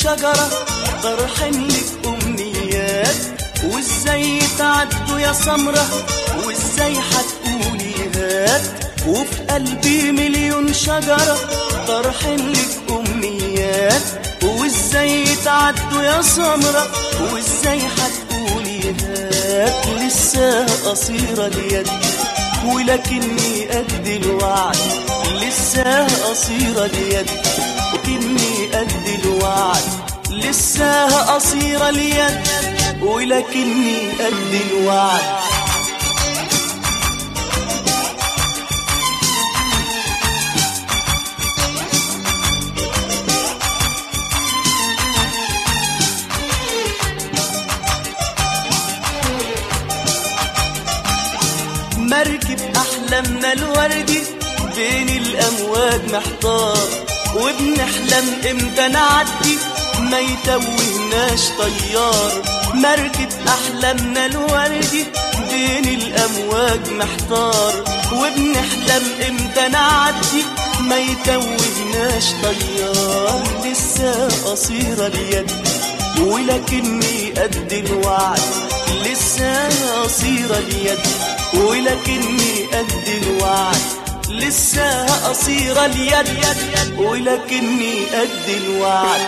شجرة طرحين لك أمنيات وازاي تعدوا يا سمرة وازاي هتقولي هات وفي قلبي مليون شجرة طرحين لك أمنيات وازاي تعدوا يا سمرة وازاي هتقولي هات لسه قصيرة اليد ولكني قد الوعد لسه قصيرة اليد ولكني قد الوعد لسه قصيرة اليد ولكني قد الوعد مركب أحلامنا الوردي بين الأمواج محتار وبنحلم امتى نعدي ما يتوهناش طيار مركب أحلامنا الوردي بين الأمواج محتار وبنحلم امتى نعدي ما يتوهناش طيار لسه قصيرة اليد ولكني قد الوعد لسه قصيرة اليد ولكني قد الوعد لسه قصيرة اليد ولكني قد الوعد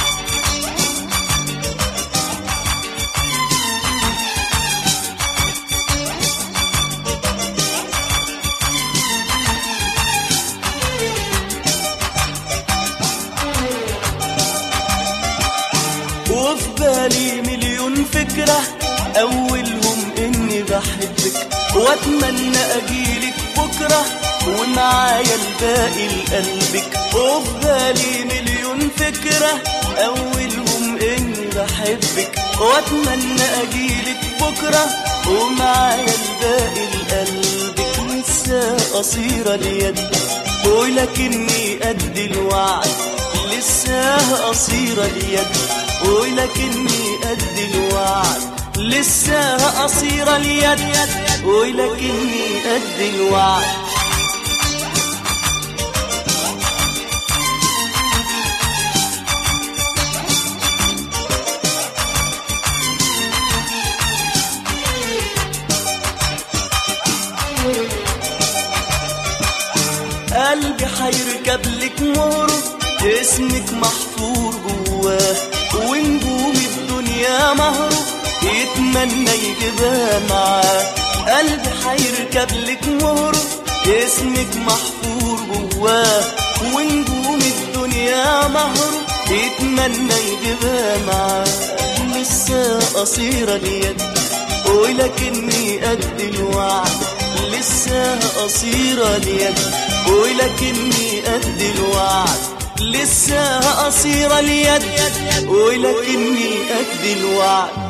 وفي بالي مليون فكرة أولهم إني بحبك وأتمنى أجيلك بكرة ومعايا الباقي لقلبك وفي بالي مليون فكرة أولهم إني بحبك وأتمنى أجيلك بكرة ومعايا الباقي لقلبك لسه قصيرة اليد ولكني قد الوعد لسه قصيرة اليد ولكني قد الوعد لسه قصيرة اليد ولكني قد الوعد قلبي حيركب لك مهره اسمك محفور جواه ونجوم الدنيا مهره يتمنى يجيبها معاه قلبي حيركب لك مهره اسمك محفور جواه ونجوم الدنيا مهره يتمنى يجيبها معاه لسه قصيرة اليد ولكني قد الوعد لسه قصيرة اليد ولكني قد الوعد لسه قصيرة اليد ولكني قد الوعد